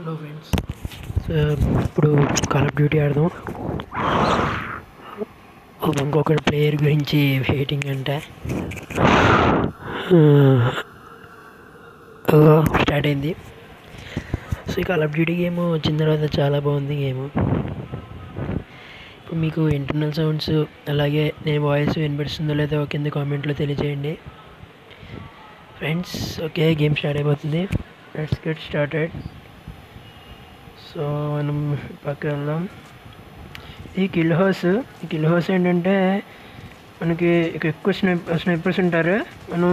Hello friends so ఇప్పుడు call of duty ఆడదాం ఇంకొక ప్లేయర్ గురించి వెయిటింగ్ అంటే స్టార్ట్ అయింది సో ఈ కాల్ ఆఫ్ డ్యూటీ గేమ్ వచ్చిన తర్వాత చాలా బాగుంది గేమ్ ఇప్పుడు మీకు ఇంటర్నల్ సౌండ్స్ అలాగే నేను వాయిస్ వినిపిస్తుందో లేదో కింద కామెంట్లో తెలియజేయండి ఫ్రెండ్స్ ఓకే గేమ్ స్టార్ట్ అయిపోతుంది లెట్స్ గెట్ స్టార్టెడ్ సో మనం పక్కన వెళ్దాం ఈ కిల్ హౌస్ ఈ కిల్ హౌస్ ఏంటంటే మనకి ఇక ఎక్కువ స్నైప్ స్నైపర్స్ ఉంటారు మనం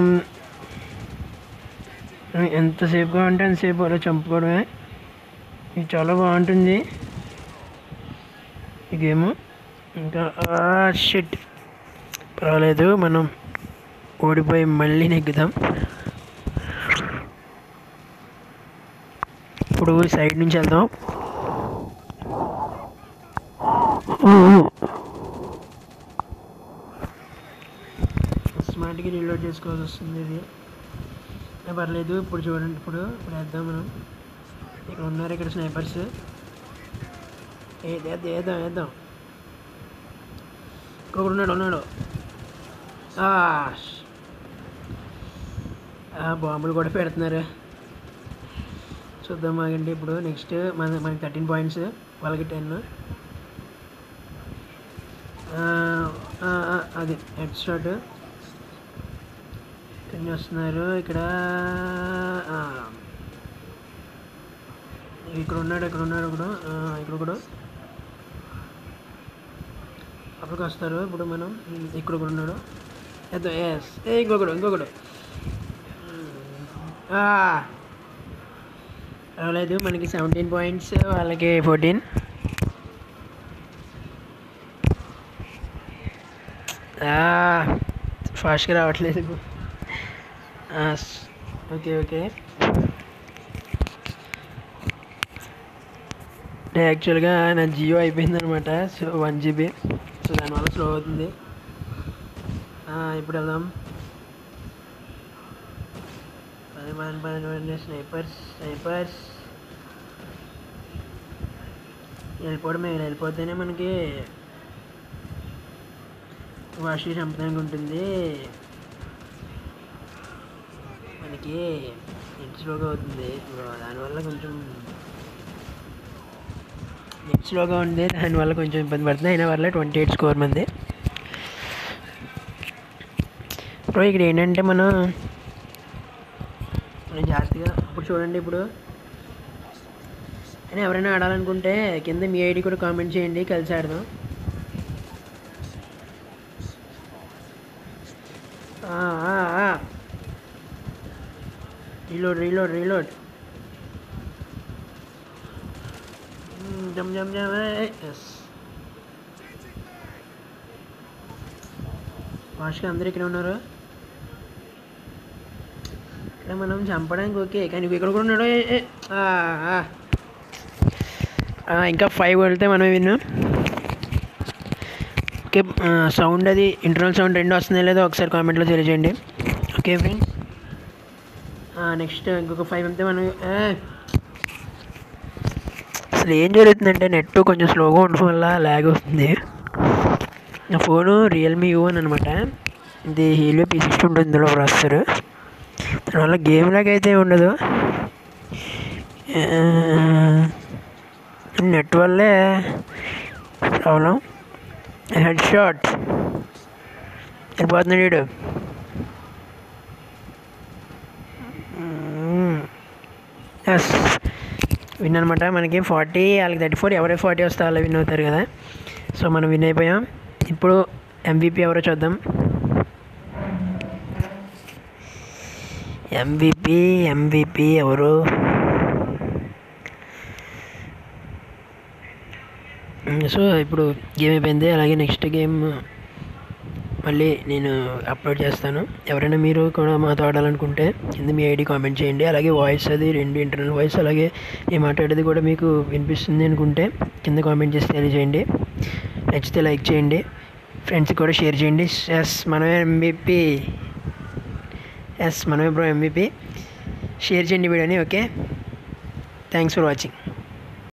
మనం ఎంతసేపుగా అంటే అంతసేపు అలా చంపుకోవడమే ఇది చాలా బాగుంటుంది ఈ గేమ్ ఇంకా షిట్ పర్వాలేదు మనం ఓడిపోయి మళ్ళీ నెగ్గుదాం ఇప్పుడు సైడ్ నుంచి వెళ్దాం స్మార్ట్గా రీలోడ్ చేసుకోవాల్సి వస్తుంది ఇది ఏ పర్లేదు ఇప్పుడు చూడండి ఇప్పుడు ఇప్పుడు వేద్దాం మనం ఇక్కడ ఉన్నారు ఇక్కడ స్నైపర్స్ ఏది వేద్దాం వేద్దాం వేద్దాం ఇంకొకడు ఉన్నాడు ఉన్నాడు ఆ, ష్. ఆ, బాంబులు కూడా పెడుతున్నారు చూద్దాం ఆగండి ఇప్పుడు నెక్స్ట్ మన మనకి థర్టీన్ పాయింట్స్ వాళ్ళకి టెన్ అది హెడ్ షాట్ ఇక్కడ వస్తున్నారు ఇక్కడ ఆ, ఇక్కడ ఉన్నాడు ఇక్కడ ఉన్నాడు ఇప్పుడు ఆ, ఇక్కడ కూడా అప్పటికి వస్తారు ఇప్పుడు మనం ఉమ్, ఇక్కడ ఒకడు ఉన్నాడు ఎద్దాం ఎస్ ఏ ఇంకొకడు ఇంకొకడు ఆ. రాలేదు మనకి సెవెంటీన్ పాయింట్స్ వాళ్ళకి ఫోర్టీన్ ఫాస్ట్గా రావట్లేదు ఆ, స్- ఓకే ఓకే అంటే యాక్చువల్గా నా జియో అయిపోయింది అనమాట సో వన్ జీబీ సో దానివల్ల స్లో అవుతుంది ఆ, ఇప్పుడు వెళ్దాం పది మంది పది మంది స్నైపర్స్ స్నైపర్స్ వెళ్ళిపోవడమే ఇలా వెళ్ళిపోతేనే మనకి వాషి చంపడానికి ఉంటుంది మనకి నెట్ స్లోగా అవుతుంది దానివల్ల కొంచెం నెట్ స్లోగా ఉంది దానివల్ల కొంచెం ఇబ్బంది పడుతుంది అయినా వల్ల ట్వంటీ ఎయిట్ స్కోర్ మంది ఇప్పుడు ఇక్కడ ఏంటంటే మనం మనం జాగ్రత్తగా ఇప్పుడు చూడండి ఇప్పుడు అని ఎవరైనా ఆడాలనుకుంటే కింద మీ ఐడి కూడా కామెంట్ చేయండి కలిసి ఆడదాం రీలోడ్ రీలోడ్ రీలోడ్ జమ్ జమ్ జమ్ ఎస్ వాష్గా అందరూ ఇక్కడ ఉన్నారు ఇక్కడ మనం చంపడానికి ఓకే కానీ ఇక్కడ కూడా ఉన్నాడు ఏ, ఏ, ఆ, ఆ. ఆ, ఇంకా ఫైవ్ వెళ్తే మనం విన్ను ఓకే సౌండ్ అది ఇంటర్నల్ సౌండ్ రెండు వస్తుందో లేదో ఒకసారి కామెంట్లో తెలియజేయండి ఓకే ఫ్రెండ్స్ నెక్స్ట్ ఇంకొక ఫైవ్ వెళ్తే మనం ఏ. అసలు ఏం జరుగుతుందంటే నెట్ కొంచెం స్లోగా ఉండడం వల్ల ల్యాగ్ వస్తుంది నా ఫోను రియల్మీ యూ అని అనమాట ఇది హీలియో పీ సిక్స్టీ ఉంటుంది ఇందులో ప్రాసెసర్ దానివల్ల గేమ్ లాగా అయితే ఉండదు నెట్ వల్లే ప్రాబ్లం హెడ్ షాట్ వెళ్ళిపోతున్నాడు వీడు ఎస్ విన్ అనమాట మనకి ఫార్టీ వాళ్ళకి థర్టీ ఫోర్ ఎవరే ఫార్టీ వస్తే వాళ్ళు విన్ అవుతారు కదా సో మనం విన్ అయిపోయాం ఇప్పుడు ఎంవీపీ ఎవరో చూద్దాం ఎంవిపి ఎంవిపి ఎవరు సో ఇప్పుడు గేమ్ అయిపోయింది అలాగే నెక్స్ట్ గేమ్ మళ్ళీ నేను అప్లోడ్ చేస్తాను ఎవరైనా మీరు కూడా మాతో ఆడాలనుకుంటే కింద మీ ఐడి కామెంట్ చేయండి అలాగే వాయిస్ అది రెండు ఇంటర్నల్ వాయిస్ అలాగే నేను మాట్లాడేది కూడా మీకు వినిపిస్తుంది అనుకుంటే కింద కామెంట్ చేసి తెలియజేయండి నచ్చితే లైక్ చేయండి ఫ్రెండ్స్కి కూడా షేర్ చేయండి ఎస్ మనమే ఎంబీపీ ఎస్ మనమే బ్రో ఎంబీపీ షేర్ చేయండి వీడియోని ఓకే థ్యాంక్స్ ఫర్ వాచింగ్